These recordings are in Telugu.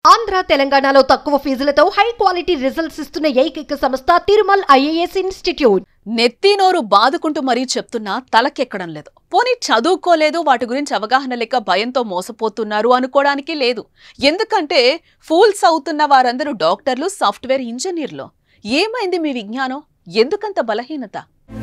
ఆంధ్ర తెలంగాణలో తక్కువ ఫీజులతో హై క్వాలిటీ రిజల్ట్స్ ఇస్తున్న ఏకైక సంస్థ తిరుమల్ ఐఏఎస్ ఇన్స్టిట్యూట్ నెత్తి నోరు బాదుకుంటూ మరీ చెప్తున్నా తలకెక్కడం లేదు పోనీ చదువుకోలేదు వాటి గురించి అవగాహన లేక భయంతో మోసపోతున్నారు అనుకోవడానికి లేదు ఎందుకంటే ఫూల్స్ అవుతున్న వారందరూ డాక్టర్లు సాఫ్ట్వేర్ ఇంజనీర్లు ఏమైంది మీ విజ్ఞానం ఎందుకంత బలహీనత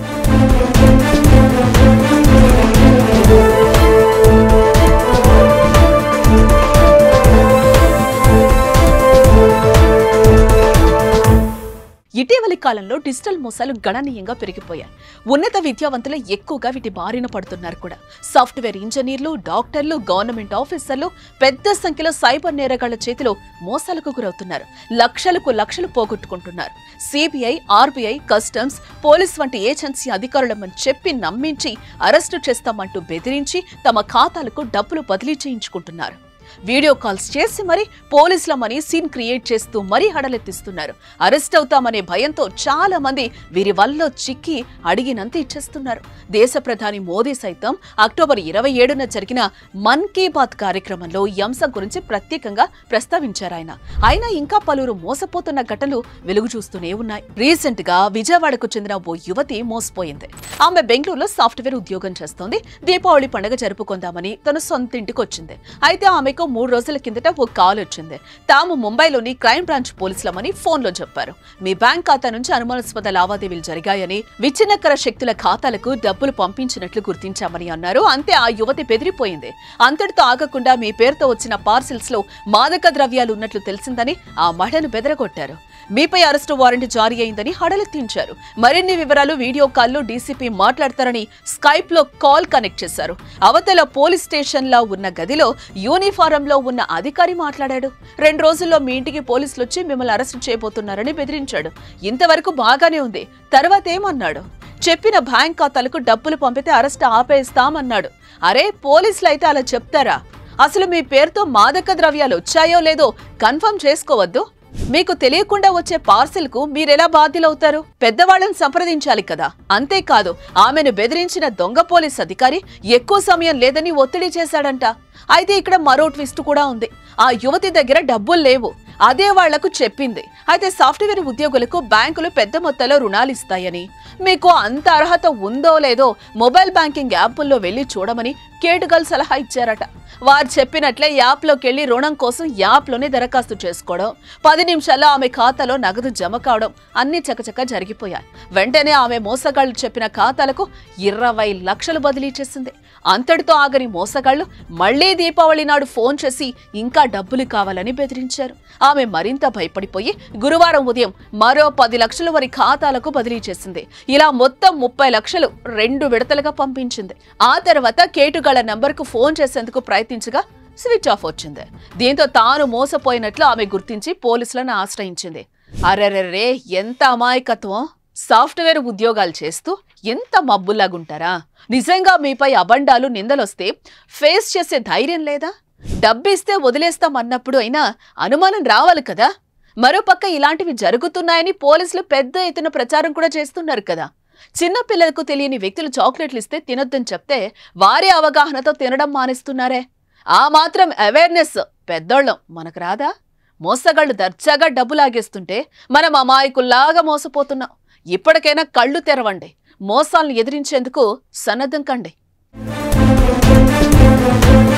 ఇటీవలి కాలంలో డిజిటల్ మోసాలు గణనీయంగా పెరిగిపోయాయి ఉన్నత విద్యావంతులు ఎక్కువగా వీటి బారిన పడుతున్నారు కూడా సాఫ్ట్వేర్ ఇంజనీర్లు డాక్టర్లు గవర్నమెంట్ ఆఫీసర్లు పెద్ద సంఖ్యలో సైబర్ నేరగాళ్ల చేతిలో మోసాలకు గురవుతున్నారు లక్షలకు లక్షలు పోగొట్టుకుంటున్నారు సిబిఐ ఆర్బీఐ కస్టమ్స్ పోలీస్ వంటి ఏజెన్సీ అధికారులమని చెప్పి నమ్మించి అరెస్టు చేస్తామంటూ బెదిరించి తమ ఖాతాలకు డబ్బులు బదిలీ చేయించుకుంటున్నారు వీడియో కాల్స్ చేసి మరీ పోలీసులమని సీన్ క్రియేట్ చేస్తూ మరీ హడలెత్తిస్తున్నారు అరెస్ట్ అవుతామనే భయంతో చాలా మంది వీరి వల్ల చిక్కి అడిగినంత ఇచ్చేస్తున్నారు దేశ ప్రధాని మోదీ సైతం అక్టోబర్ ఇరవై ఏడున జరిగిన మన్ కీ బాత్ కార్యక్రమంలో ఈ అంశం గురించి ప్రత్యేకంగా ప్రస్తావించారు ఆయన అయినా ఇంకా పలువురు మోసపోతున్న ఘటనలు వెలుగు చూస్తూనే ఉన్నాయి రీసెంట్ గా విజయవాడకు చెందిన ఓ యువతి మోసపోయింది ఆమె బెంగళూరులో సాఫ్ట్వేర్ ఉద్యోగం చేస్తోంది దీపావళి పండుగ జరుపుకుందామని తన సొంత ఇంటికి వచ్చింది అయితే ఆమెకు మూడు రోజుల కిందట ఓ కాల్ వచ్చింది తాము ముంబైలోని క్రైమ్ బ్రాంచ్ పోలీసులమని ఫోన్లో చెప్పారు మీ బ్యాంక్ ఖాతా నుంచి అనుమానాస్పద లావాదేవీలు జరిగాయని విచ్ఛిన్నకర శక్తుల ఖాతాలకు డబ్బులు పంపించినట్లు గుర్తించామని అన్నారు అంతే ఆ యువతి బెదిరిపోయింది అంతటితో ఆగకుండా మీ పేరుతో వచ్చిన పార్సిల్స్ లో మాదక ద్రవ్యాలు ఉన్నట్లు తెలిసిందని ఆ మహిళను బెదరగొట్టారు మీపై అరెస్టు వారెంట్ జారీ అయిందని హడలెత్తించారు మరిన్ని వివరాలు వీడియో కాల్లో డీసీపీ మాట్లాడతారని స్కైప్ లో కాల్ కనెక్ట్ చేశారు అవతల పోలీస్ స్టేషన్ లో ఉన్న గదిలో యూనిఫారంలో ఉన్న అధికారి మాట్లాడాడు రెండు రోజుల్లో మీ ఇంటికి పోలీసులు వచ్చి మిమ్మల్ని అరెస్టు చేయబోతున్నారని బెదిరించాడు ఇంతవరకు బాగానే ఉంది తర్వాత ఏమన్నాడు చెప్పిన బ్యాంక్ ఖాతాలకు డబ్బులు పంపితే అరెస్ట్ ఆపేస్తామన్నాడు అరే పోలీసులు అయితే అలా చెప్తారా అసలు మీ పేరుతో మాదక ద్రవ్యాలు వచ్చాయో లేదో కన్ఫర్మ్ చేసుకోవద్దు మీకు తెలియకుండా వచ్చే పార్సిల్ కు మీరెలా బాధ్యులవుతారు పెద్దవాళ్ళని సంప్రదించాలి కదా అంతేకాదు ఆమెను బెదిరించిన దొంగ పోలీస్ అధికారి ఎక్కువ సమయం లేదని ఒత్తిడి చేశాడంట అయితే ఇక్కడ మరో ట్విస్ట్ కూడా ఉంది ఆ యువతి దగ్గర డబ్బులు లేవు అదే వాళ్లకు చెప్పింది అయితే సాఫ్ట్వేర్ ఉద్యోగులకు బ్యాంకులు పెద్ద మొత్తంలో రుణాలు ఇస్తాయని మీకు అంత అర్హత ఉందో లేదో మొబైల్ బ్యాంకింగ్ యాప్ల్లో వెళ్లి చూడమని కేటుగల్ సలహా ఇచ్చారట వారు చెప్పినట్లే యాప్లోకి వెళ్లి రుణం కోసం యాప్లోనే దరఖాస్తు చేసుకోవడం పది నిమిషాల్లో ఆమె ఖాతాలో నగదు జమ కావడం అన్ని చకచక జరిగిపోయాయి వెంటనే ఆమె మోసగాళ్లు చెప్పిన ఖాతాలకు ఇరవై లక్షలు బదిలీ చేసింది అంతటితో ఆగని మోసగాళ్లు మళ్లీ దీపావళి నాడు ఫోన్ చేసి ఇంకా డబ్బులు కావాలని బెదిరించారు ఆమె మరింత భయపడిపోయి గురువారం ఉదయం మరో పది లక్షలు వారి ఖాతాలకు బదిలీ చేసింది ఇలా మొత్తం ముప్పై లక్షలు రెండు విడతలుగా పంపించింది ఆ తర్వాత కేటుగాళ్ల నంబర్కు ఫోన్ చేసేందుకు ప్రయత్నించగా స్విచ్ ఆఫ్ వచ్చింది దీంతో తాను మోసపోయినట్లు ఆమె గుర్తించి పోలీసులను ఆశ్రయించింది అరెరెరే ఎంత అమాయకత్వం సాఫ్ట్వేర్ ఉద్యోగాలు చేస్తూ ఎంత మబ్బులాగుంటారా నిజంగా మీపై అబండాలు నిందలొస్తే ఫేస్ చేసే ధైర్యం లేదా డబ్బిస్తే వదిలేస్తాం అన్నప్పుడు అయినా అనుమానం రావాలి కదా మరోపక్క ఇలాంటివి జరుగుతున్నాయని పోలీసులు పెద్ద ఎత్తున ప్రచారం కూడా చేస్తున్నారు కదా చిన్న పిల్లలకు తెలియని వ్యక్తులు చాక్లెట్లు ఇస్తే తినొద్దని చెప్తే వారి అవగాహనతో తినడం మానేస్తున్నారే ఆ మాత్రం అవేర్నెస్ పెద్దోళ్ళం మనకు రాదా మోసగాళ్లు దర్జాగా డబ్బు లాగేస్తుంటే మనం అమాయకుల్లాగా మోసపోతున్నాం ఇప్పటికైనా కళ్ళు తెరవండి మోసాలను ఎదిరించేందుకు సన్నద్ధం కండి